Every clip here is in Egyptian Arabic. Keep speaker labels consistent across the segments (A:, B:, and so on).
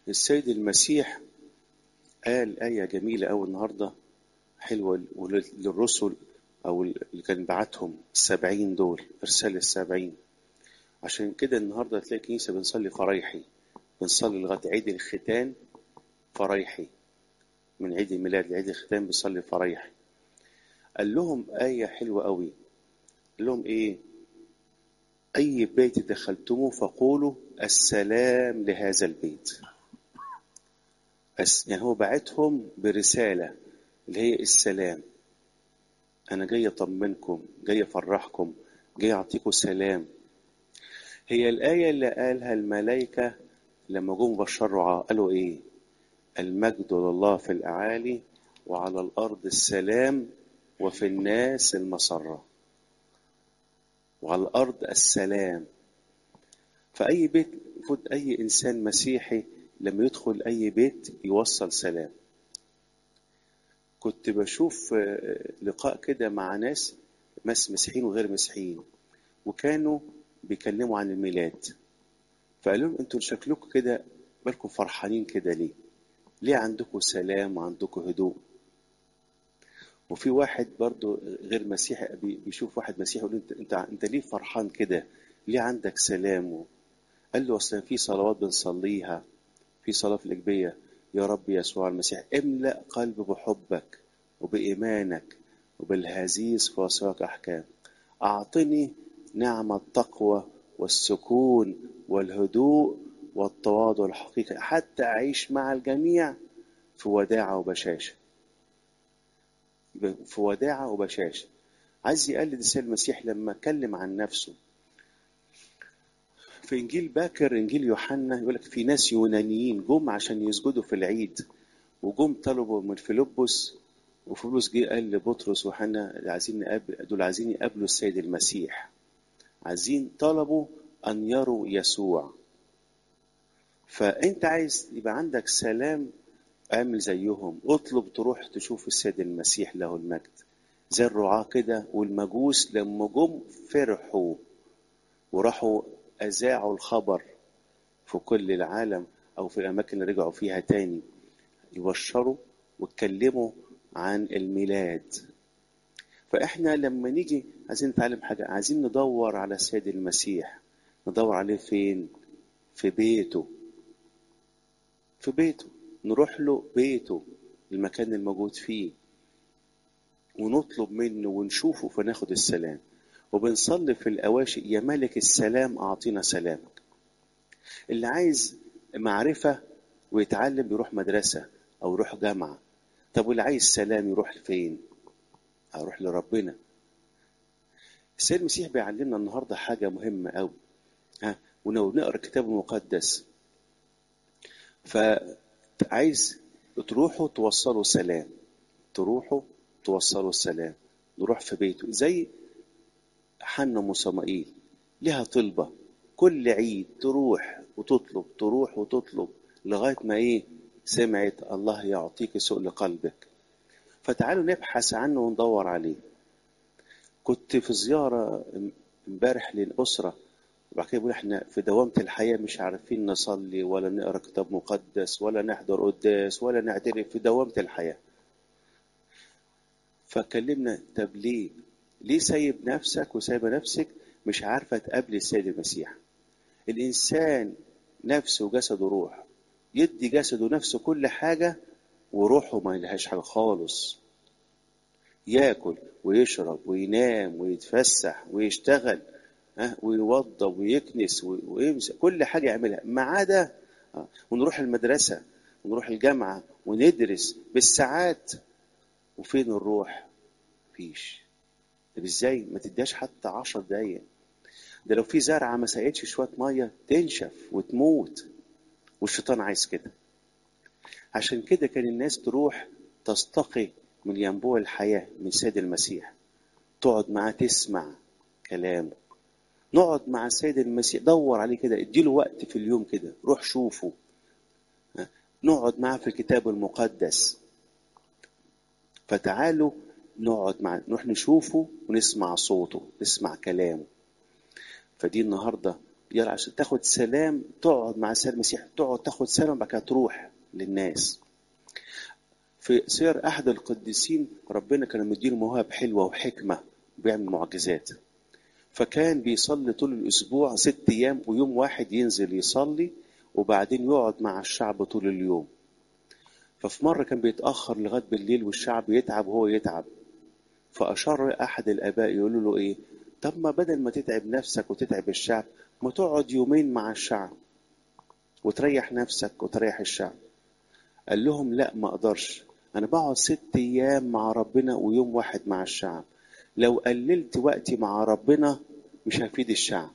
A: السيد المسيح قال آية جميلة أوي النهاردة حلوة للرسل أو اللي كان بعتهم السبعين دول إرسال السبعين عشان كده النهاردة تلاقي كنيسة بنصلي فرايحي بنصلي لغاية عيد الختان فرايحي من عيد الميلاد لعيد الختان بنصلي فرايحي قال لهم آية حلوة أوي قال لهم إيه أي بيت دخلتموه فقولوا السلام لهذا البيت بس يعني هو بعتهم برسالة اللي هي السلام أنا جاي أطمنكم جاي أفرحكم جاي أعطيكم سلام هي الآية اللي قالها الملائكة لما جم بشروا قالوا إيه المجد لله في الأعالي وعلى الأرض السلام وفي الناس المسرة وعلى الأرض السلام فأي بيت المفروض أي إنسان مسيحي لما يدخل أي بيت يوصل سلام كنت بشوف لقاء كده مع ناس ناس مسيحيين وغير مسيحيين وكانوا بيكلموا عن الميلاد فقال لهم انتوا شكلكم كده بالكم فرحانين كده ليه؟ ليه عندكم سلام وعندكم هدوء؟ وفي واحد برضه غير مسيحي بيشوف واحد مسيحي يقول انت انت انت ليه فرحان كده؟ ليه عندك سلام؟ قال له اصل في صلوات بنصليها في صلاه في الاجبيه يا رب يسوع المسيح املا قلب بحبك وبايمانك وبالهزيز في وثائق احكام اعطني نعم التقوى والسكون والهدوء والتواضع الحقيقي حتى اعيش مع الجميع في وداعه وبشاشه في وداعه وبشاشه عايز يقلد السيد المسيح لما اتكلم عن نفسه في انجيل باكر انجيل يوحنا يقول لك في ناس يونانيين جم عشان يسجدوا في العيد وجم طلبوا من فيلبس وفيلبس جه قال لبطرس وحنا عايزين نقابل دول عايزين يقابلوا السيد المسيح عايزين طلبوا ان يروا يسوع فانت عايز يبقى عندك سلام اعمل زيهم اطلب تروح تشوف السيد المسيح له المجد زي الرعاة كده والمجوس لما جم فرحوا وراحوا أذاعوا الخبر في كل العالم أو في الأماكن اللي رجعوا فيها تاني يبشروا واتكلموا عن الميلاد فإحنا لما نيجي عايزين نتعلم حاجة عايزين ندور على السيد المسيح ندور عليه فين في بيته في بيته نروح له بيته المكان الموجود فيه ونطلب منه ونشوفه فناخد السلام وبنصلي في الأواشي يا ملك السلام أعطينا سلامك اللي عايز معرفة ويتعلم يروح مدرسة أو يروح جامعة طب واللي عايز سلام يروح فين أروح لربنا السيد المسيح بيعلمنا النهاردة حاجة مهمة أوي ها ونقرأ الكتاب المقدس فعايز تروحوا توصلوا سلام تروحوا توصلوا السلام نروح في بيته زي حنا وصمائيل لها طلبة كل عيد تروح وتطلب تروح وتطلب لغاية ما ايه سمعت الله يعطيك سؤل قلبك فتعالوا نبحث عنه وندور عليه كنت في زيارة امبارح للأسرة وبعد كده بيقول احنا في دوامة الحياة مش عارفين نصلي ولا نقرا كتاب مقدس ولا نحضر قداس ولا نعترف في دوامة الحياة فكلمنا طب ليه ليه سايب نفسك وسايبه نفسك مش عارفه تقابل السيد المسيح الانسان نفسه وجسده روح يدي جسده نفسه كل حاجه وروحه ما لهاش حاجه خالص ياكل ويشرب وينام ويتفسح ويشتغل ها ويوضب ويكنس ويمسك كل حاجه يعملها ما عدا ونروح المدرسه ونروح الجامعه وندرس بالساعات وفين الروح مفيش طب ازاي ما تديهاش حتى عشر دقايق ده لو في زرعه ما سقتش شويه ميه تنشف وتموت والشيطان عايز كده عشان كده كان الناس تروح تستقي من ينبوع الحياه من سيد المسيح تقعد معاه تسمع كلامه نقعد مع السيد المسيح دور عليه كده اديله وقت في اليوم كده روح شوفه نقعد معاه في الكتاب المقدس فتعالوا نقعد مع نروح نشوفه ونسمع صوته نسمع كلامه فدي النهارده يلا عشان تاخد سلام تقعد مع السيد المسيح تقعد تاخد سلام بعد كده تروح للناس في سير احد القديسين ربنا كان مديله مواهب حلوه وحكمه بيعمل معجزات فكان بيصلي طول الاسبوع ست ايام ويوم واحد ينزل يصلي وبعدين يقعد مع الشعب طول اليوم ففي مرة كان بيتأخر لغاية بالليل والشعب يتعب وهو يتعب فأشار أحد الآباء يقول له إيه طب ما بدل ما تتعب نفسك وتتعب الشعب ما تقعد يومين مع الشعب وتريح نفسك وتريح الشعب قال لهم لا ما أقدرش أنا بقعد ست أيام مع ربنا ويوم واحد مع الشعب لو قللت وقتي مع ربنا مش هفيد الشعب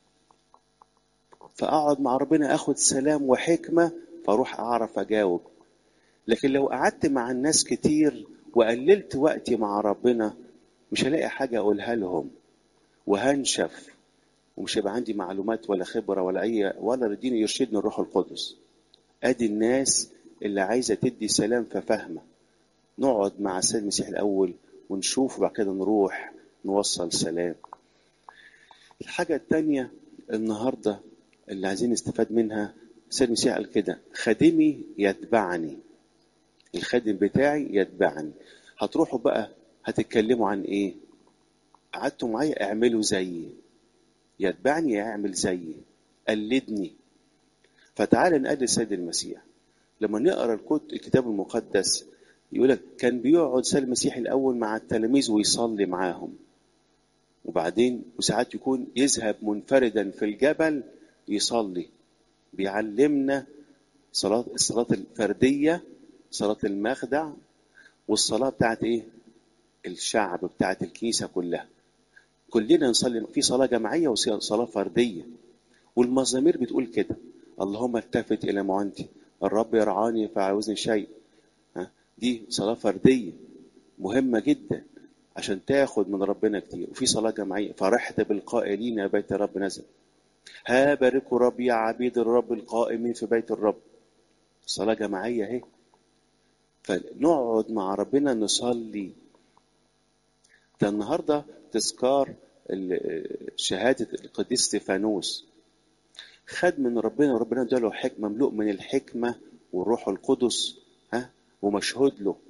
A: فأقعد مع ربنا أخد سلام وحكمة فأروح أعرف أجاوب لكن لو قعدت مع الناس كتير وقللت وقتي مع ربنا مش هلاقي حاجة أقولها لهم وهنشف ومش هيبقى عندي معلومات ولا خبرة ولا أي ولا يديني يرشدني الروح القدس أدي الناس اللي عايزة تدي سلام ففاهمة نقعد مع السيد المسيح الأول ونشوف وبعد كده نروح نوصل سلام الحاجة التانية النهاردة اللي عايزين نستفاد منها السيد المسيح قال كده خادمي يتبعني الخادم بتاعي يتبعني هتروحوا بقى هتتكلموا عن ايه قعدتوا معايا اعملوا زيي يتبعني يعمل زيي قلدني فتعال نقلد السيد المسيح لما نقرا الكتاب المقدس يقول لك كان بيقعد سيد المسيح الاول مع التلاميذ ويصلي معاهم وبعدين وساعات يكون يذهب منفردا في الجبل يصلي بيعلمنا صلاة الصلاة الفردية صلاة المخدع والصلاة بتاعت ايه؟ الشعب بتاعت الكنيسة كلها. كلنا نصلي في صلاة جماعية وصلاة فردية. والمزامير بتقول كده اللهم التفت إلى معانتي الرب يرعاني فعاوزني شيء. ها؟ دي صلاة فردية مهمة جدا عشان تاخد من ربنا كتير وفي صلاة جماعية فرحت بالقائلين يا بيت الرب نزل. ها باركوا ربي يا عبيد الرب القائمين في بيت الرب. صلاة جماعية اهي فنقعد مع ربنا نصلي ده النهارده تذكار شهادة القديس ستيفانوس خد من ربنا وربنا اداله حكمة مملوء من الحكمة والروح القدس ها ومشهود له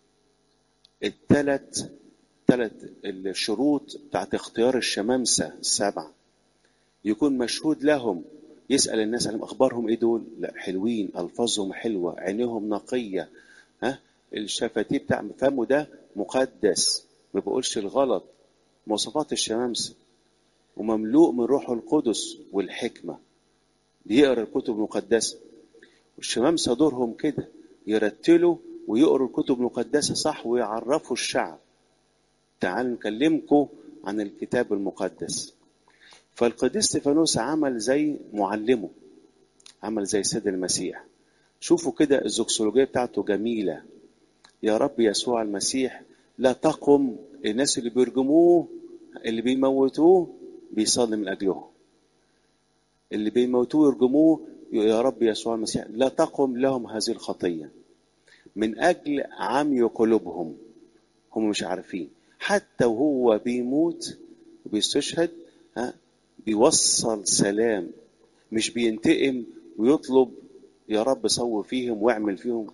A: الثلاث ثلاث الشروط بتاعت اختيار الشمامسة السبعة يكون مشهود لهم يسأل الناس عليهم أخبارهم إيه دول؟ لا حلوين ألفاظهم حلوة عينيهم نقية ها الشفتين بتاع فمه ده مقدس ما بقولش الغلط مواصفات الشمامسة ومملوء من روح القدس والحكمة بيقرا الكتب المقدسة والشمامسة دورهم كده يرتلوا ويقروا الكتب المقدسة صح ويعرفوا الشعب تعالوا نكلمكم عن الكتاب المقدس فالقديس استفانوس عمل زي معلمه عمل زي سيد المسيح شوفوا كده الزوكسولوجية بتاعته جميلة يا رب يسوع المسيح لا تقم الناس اللي بيرجموه اللي بيموتوه بيصلي من أجلهم اللي بيموتوه يرجموه يا رب يسوع المسيح لا تقم لهم هذه الخطية من أجل عمي قلوبهم هم مش عارفين حتى وهو بيموت وبيستشهد ها بيوصل سلام مش بينتقم ويطلب يا رب صو فيهم واعمل فيهم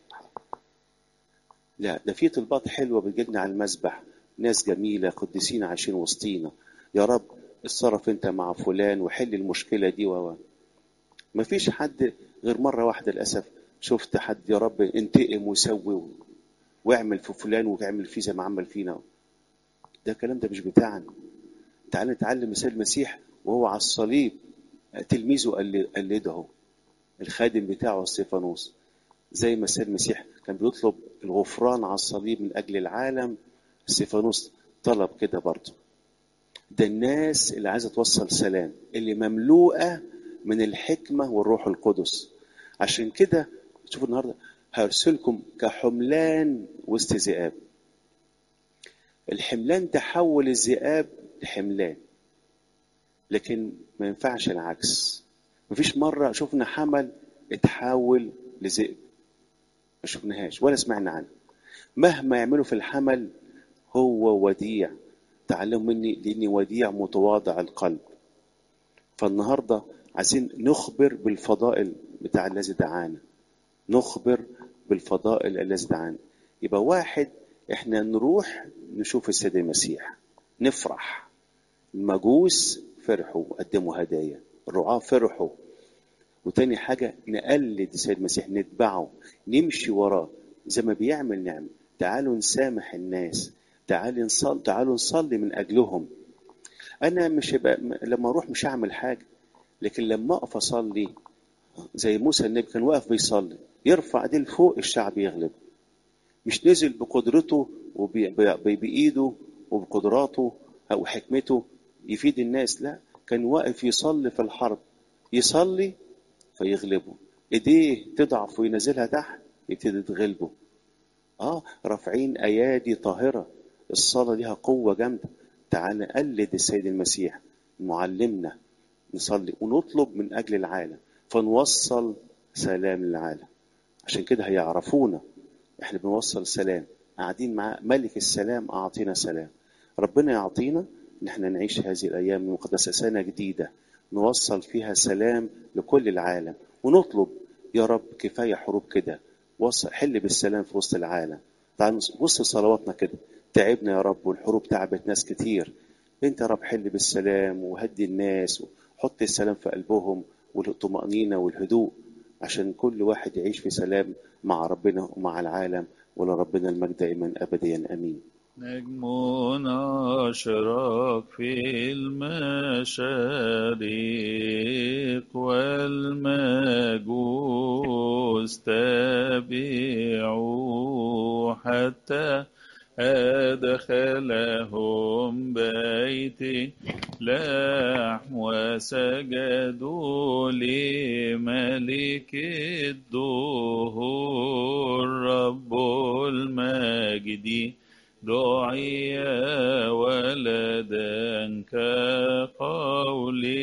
A: لا ده في طلبات حلوه بتجيلنا على المسبح ناس جميله قديسين عايشين وسطينا يا رب اتصرف انت مع فلان وحل المشكله دي و ما فيش حد غير مره واحده للاسف شفت حد يا رب انتقم وسوي واعمل في فلان وتعمل فيه زي ما عمل فينا ده الكلام ده مش بتاعنا تعال نتعلم مثال المسيح وهو على الصليب تلميذه قلده الخادم بتاعه استيفانوس زي ما سيد المسيح كان بيطلب الغفران على الصليب من اجل العالم استيفانوس طلب كده برضه ده الناس اللي عايزه توصل سلام اللي مملوءه من الحكمه والروح القدس عشان كده شوفوا النهارده هرسلكم كحملان وسط ذئاب الحملان تحول الذئاب لحملان لكن ما ينفعش العكس مفيش مرة شفنا حمل اتحول لذئب ما شفناهاش ولا سمعنا عنه مهما يعملوا في الحمل هو وديع تعلموا مني لاني وديع متواضع القلب فالنهاردة عايزين نخبر بالفضائل بتاع الذي دعانا نخبر بالفضائل الذي دعانا يبقى واحد احنا نروح نشوف السيد المسيح نفرح المجوس فرحوا قدموا هدايا الرعاة فرحوا وتاني حاجة نقلد السيد المسيح نتبعه نمشي وراه زي ما بيعمل نعمل تعالوا نسامح الناس تعالوا نصلي تعالوا نصلي من أجلهم أنا مش هبقى لما أروح مش هعمل حاجة لكن لما أقف أصلي زي موسى النبي كان واقف بيصلي يرفع ايديه لفوق الشعب يغلب مش نزل بقدرته وبإيده وبقدراته أو حكمته يفيد الناس لا كان واقف يصلي في الحرب يصلي فيغلبه ايديه تضعف وينزلها تحت يبتدي تغلبه اه رافعين ايادي طاهره الصلاه ليها قوه جامده تعال نقلد السيد المسيح معلمنا نصلي ونطلب من اجل العالم فنوصل سلام للعالم عشان كده هيعرفونا احنا بنوصل سلام قاعدين مع ملك السلام اعطينا سلام ربنا يعطينا ان احنا نعيش هذه الايام المقدسه سنه جديده نوصل فيها سلام لكل العالم ونطلب يا رب كفايه حروب كده وصل حل بالسلام في وسط العالم تعال بص صلواتنا كده تعبنا يا رب والحروب تعبت ناس كتير انت يا رب حل بالسلام وهدي الناس وحط السلام في قلبهم والطمأنينة والهدوء عشان كل واحد يعيش في سلام مع ربنا ومع العالم ولربنا المجد دائما ابديا امين
B: نجم أشرق في المشارق والمجوس تبعوا حتى أدخلهم بيت لحم وسجدوا لملك الدهور رب المجد دعي ولدا كقول